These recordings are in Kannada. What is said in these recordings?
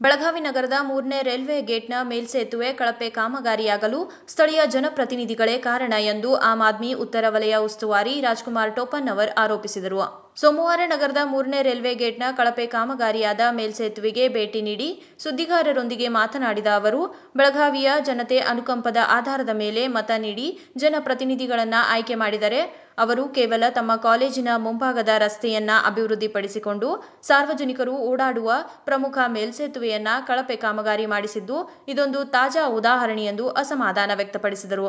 ಬೆಳಗಾವಿ ನಗರದ ಮೂರನೇ ರೈಲ್ವೆ ಗೇಟ್ನ ಮೇಲ್ಸೇತುವೆ ಕಳಪೆ ಕಾಮಗಾರಿಯಾಗಲು ಸ್ಥಳೀಯ ಜನಪ್ರತಿನಿಧಿಗಳೇ ಕಾರಣ ಎಂದು ಆಮ್ ಆದ್ಮಿ ಉತ್ತರ ವಲಯ ಉಸ್ತುವಾರಿ ರಾಜ್ಕುಮಾರ್ ಟೋಪನ್ ಅವರ್ ಆರೋಪಿಸಿದರು ಸೋಮವಾರ ನಗರದ ಮೂರನೇ ರೈಲ್ವೆ ಗೇಟ್ನ ಕಳಪೆ ಕಾಮಗಾರಿಯಾದ ಮೇಲ್ಸೇತುವೆಗೆ ಭೇಟಿ ನೀಡಿ ಸುದ್ದಿಗಾರರೊಂದಿಗೆ ಮಾತನಾಡಿದ ಅವರು ಬೆಳಗಾವಿಯ ಜನತೆ ಅನುಕಂಪದ ಆಧಾರದ ಮೇಲೆ ಮತ ನೀಡಿ ಜನಪ್ರತಿನಿಧಿಗಳನ್ನ ಆಯ್ಕೆ ಮಾಡಿದರೆ ಅವರು ಕೇವಲ ತಮ್ಮ ಕಾಲೇಜಿನ ಮುಂಭಾಗದ ರಸ್ತೆಯನ್ನ ಅಭಿವೃದ್ಧಿಪಡಿಸಿಕೊಂಡು ಸಾರ್ವಜನಿಕರು ಓಡಾಡುವ ಪ್ರಮುಖ ಮೇಲ್ಸೇತುವೆಯನ್ನ ಕಳಪೆ ಕಾಮಗಾರಿ ಮಾಡಿಸಿದ್ದು ಇದೊಂದು ತಾಜಾ ಉದಾಹರಣೆ ಎಂದು ಅಸಮಾಧಾನ ವ್ಯಕ್ತಪಡಿಸಿದರು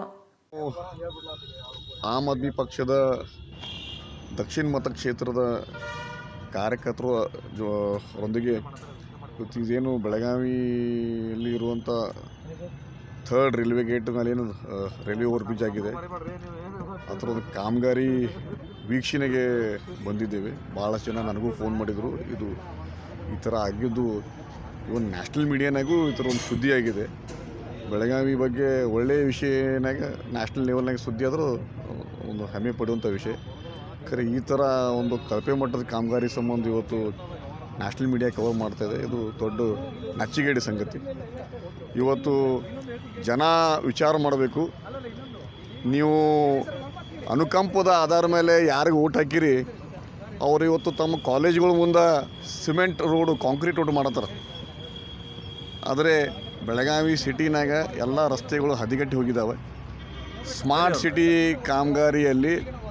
ಆಮ್ ಆದ್ಮಿ ಪಕ್ಷದ ದಕ್ಷಿಣ ಮತಕ್ಷೇತ್ರದ ಕಾರ್ಯಕರ್ತರು ಜೊ ರೊಂದಿಗೆ ಇವತ್ತು ಇದೇನು ಬೆಳಗಾವಿಯಲ್ಲಿ ಇರುವಂಥ ಥರ್ಡ್ ರೈಲ್ವೆ ಗೇಟ್ ಮೇಲೇನು ರೈಲ್ವೆ ಓವರ್ ಬ್ರಿಡ್ಜ್ ಆಗಿದೆ ಅದರ ಒಂದು ಕಾಮಗಾರಿ ವೀಕ್ಷಣೆಗೆ ಬಂದಿದ್ದೇವೆ ಭಾಳಷ್ಟು ಜನ ನನಗೂ ಫೋನ್ ಮಾಡಿದರು ಇದು ಈ ಥರ ಆಗಿದ್ದು ಇವನ್ ನ್ಯಾಷನಲ್ ಮೀಡಿಯಾನಾಗೂ ಈ ಥರ ಒಂದು ಸುದ್ದಿ ಆಗಿದೆ ಬೆಳಗಾವಿ ಬಗ್ಗೆ ಒಳ್ಳೆಯ ವಿಷಯನಾಗ ನ್ಯಾಷನಲ್ ಲೆವೆಲ್ನಾಗ ಸುದ್ದಿ ಆದರೂ ಒಂದು ಹೆಮ್ಮೆ ಪಡುವಂಥ ವಿಷಯ ಖರೆ ಈ ಥರ ಒಂದು ಕಳಪೆ ಮಟ್ಟದ ಕಾಮಗಾರಿ ಸಂಬಂಧ ಇವತ್ತು ನ್ಯಾಷನಲ್ ಮೀಡಿಯಾ ಕವರ್ ಮಾಡ್ತಾಯಿದೆ ಇದು ದೊಡ್ಡ ನಚ್ಚಿಗೇಡಿ ಸಂಗತಿ ಇವತ್ತು ಜನ ವಿಚಾರ ಮಾಡಬೇಕು ನೀವು ಅನುಕಂಪದ ಆಧಾರ ಮೇಲೆ ಯಾರಿಗೆ ಓಟ್ ಹಾಕಿರಿ ಅವ್ರು ಇವತ್ತು ತಮ್ಮ ಕಾಲೇಜ್ಗಳ ಮುಂದೆ ಸಿಮೆಂಟ್ ರೋಡು ಕಾಂಕ್ರೀಟ್ ರೋಡ್ ಮಾಡತ್ತಾರ ಆದರೆ ಬೆಳಗಾವಿ ಸಿಟಿನಾಗ ಎಲ್ಲ ರಸ್ತೆಗಳು ಹದಿಗಟ್ಟಿ ಹೋಗಿದ್ದಾವೆ ಸ್ಮಾರ್ಟ್ ಸಿಟಿ ಕಾಮಗಾರಿಯಲ್ಲಿ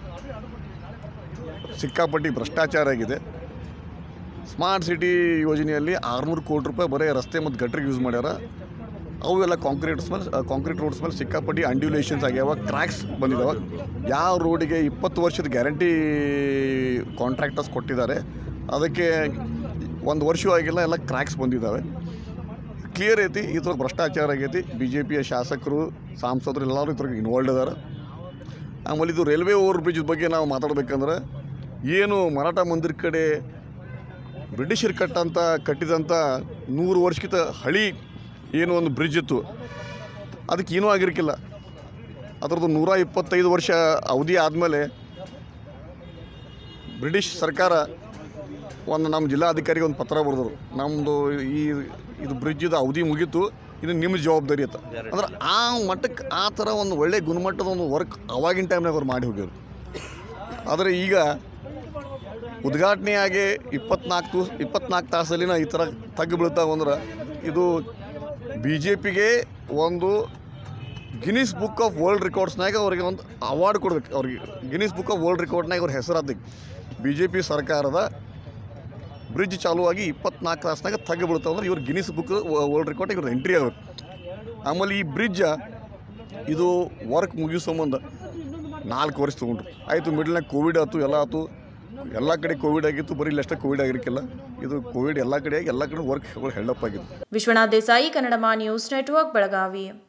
ಸಿಕ್ಕಾಪಟ್ಟಿ ಭ್ರಷ್ಟಾಚಾರ ಆಗಿದೆ ಸ್ಮಾರ್ಟ್ ಸಿಟಿ ಯೋಜನೆಯಲ್ಲಿ ಆರುನೂರು ಕೋಟಿ ರೂಪಾಯಿ ಬರೀ ರಸ್ತೆ ಮತ್ತು ಗಟ್ರಿಗೆ ಯೂಸ್ ಮಾಡ್ಯಾರ ಅವೆಲ್ಲ ಕಾಂಕ್ರೀಟ್ಸ್ ಮೇಲೆ ಕಾಂಕ್ರೀಟ್ ರೋಡ್ಸ್ ಮೇಲೆ ಸಿಕ್ಕಾಪಟ್ಟಿ ಅಂಡ್ಯುಲೇಷನ್ಸ್ ಆಗ್ಯಾವ ಕ್ರ್ಯಾಕ್ಸ್ ಬಂದಿದ್ದಾವೆ ಯಾವ ರೋಡಿಗೆ ಇಪ್ಪತ್ತು ವರ್ಷದ ಗ್ಯಾರಂಟಿ ಕಾಂಟ್ರಾಕ್ಟರ್ಸ್ ಕೊಟ್ಟಿದ್ದಾರೆ ಅದಕ್ಕೆ ಒಂದು ವರ್ಷ ಆಗಿಲ್ಲ ಎಲ್ಲ ಕ್ರ್ಯಾಕ್ಸ್ ಬಂದಿದ್ದಾವೆ ಕ್ಲಿಯರ್ ಐತಿ ಇದ್ರ ಭ್ರಷ್ಟಾಚಾರ ಆಗೈತಿ ಬಿ ಜೆ ಪಿಯ ಶಾಸಕರು ಸಾಂಸದರು ಎಲ್ಲರೂ ಇದ್ರಾಗ ಇನ್ವಾಲ್ವ್ ಇದ್ದಾರೆ ಆಮೇಲೆ ಇದು ರೈಲ್ವೆ ಓವರ್ ಬ್ರಿಡ್ಜ್ ಬಗ್ಗೆ ನಾವು ಮಾತಾಡ್ಬೇಕಂದ್ರೆ ಏನು ಮರಾಠ ಮಂದಿರ ಕಡೆ ಬ್ರಿಟಿಷರು ಕಟ್ಟಂಥ ಕಟ್ಟಿದಂಥ ನೂರು ವರ್ಷಕ್ಕಿಂತ ಹಳಿ ಏನು ಒಂದು ಬ್ರಿಡ್ಜ್ ಇತ್ತು ಅದಕ್ಕೆ ಏನೂ ಆಗಿರ್ಕಿಲ್ಲ ಅದರದ್ದು ನೂರ ಇಪ್ಪತ್ತೈದು ವರ್ಷ ಅವಧಿ ಆದಮೇಲೆ ಬ್ರಿಟಿಷ್ ಸರ್ಕಾರ ಒಂದು ನಮ್ಮ ಜಿಲ್ಲಾಧಿಕಾರಿಗೆ ಒಂದು ಪತ್ರ ಬರೆದರು ನಮ್ಮದು ಈ ಇದು ಬ್ರಿಡ್ಜಿದು ಅವಧಿ ಮುಗೀತು ಇದು ನಿಮ್ಮ ಜವಾಬ್ದಾರಿ ಅಂತ ಅಂದ್ರೆ ಆ ಮಟ್ಟಕ್ಕೆ ಆ ಥರ ಒಂದು ಒಳ್ಳೆ ಗುಣಮಟ್ಟದ ಒಂದು ವರ್ಕ್ ಅವಾಗಿನ ಟೈಮ್ನಾಗ ಅವ್ರು ಮಾಡಿ ಹೋಗ್ಯಾರು ಆದರೆ ಈಗ ಉದ್ಘಾಟನೆಯಾಗಿ ಇಪ್ಪತ್ನಾಲ್ಕು ತೂಸ್ ಇಪ್ಪತ್ನಾಲ್ಕು ತಾಸಲ್ಲಿನ ಈ ಥರ ತಗ್ಗು ಬೀಳ್ತಾವೆ ಅಂದ್ರೆ ಇದು ಬಿ ಜೆ ಪಿಗೆ ಒಂದು ಗಿನಿಸ್ ಬುಕ್ ಆಫ್ ವರ್ಲ್ಡ್ ರೆಕಾರ್ಡ್ಸ್ನಾಗ ಅವ್ರಿಗೆ ಒಂದು ಅವಾರ್ಡ್ ಕೊಡ್ಬೇಕು ಅವ್ರಿಗೆ ಗಿನಿಸ್ ಬುಕ್ ಆಫ್ ವರ್ಲ್ಡ್ ರೆಕಾರ್ಡ್ನಾಗ ಅವ್ರ ಹೆಸರಾದ ಬಿ ಜೆ ಪಿ ಸರ್ಕಾರದ ಬ್ರಿಡ್ಜ್ ಚಾಲುವಾಗಿ ಇಪ್ಪತ್ನಾಲ್ಕು ತಾಸ್ನಾಗ ತಗ್ಗು ಬೀಳ್ತಾವೆ ಅಂದ್ರೆ ಇವ್ರು ಗಿನಿಸ್ ಬುಕ್ ವರ್ಲ್ಡ್ ರೆಕಾರ್ಡ್ ಇವ್ರ ಎಂಟ್ರಿ ಆಗಬೇಕು ಆಮೇಲೆ ಈ ಬ್ರಿಡ್ಜ ಇದು ವರ್ಕ್ ಮುಗಿಯೋ ಸಂಬಂಧ ನಾಲ್ಕು ವರ್ಷ ತೊಗೊಂಡ್ರು ಆಯಿತು ಮಿಡ್ಲ್ನಾಗ ಕೋವಿಡ್ ಆಯ್ತು ಎಲ್ಲ ಆಯ್ತು ಎಲ್ಲ ಕಡೆ ಕೋವಿಡ್ ಆಗಿತ್ತು ಬರೀ ಇಲ್ಲಿ ಅಷ್ಟೇ ಕೋವಿಡ್ ಆಗಿರಕ್ಕಿಲ್ಲ ಇದು ಕೋವಿಡ್ ಎಲ್ಲ ಕಡೆ ಆಗಿ ಎಲ್ಲ ಕಡೆ ವರ್ಕ್ ಹೆಲ್ಡಪ್ ಆಗಿದೆ ವಿಶ್ವನಾಥ್ ದೇಸಾಯಿ ಕನ್ನಡಮ ನ್ಯೂಸ್ ನೆಟ್ವರ್ಕ್ ಬೆಳಗಾವಿ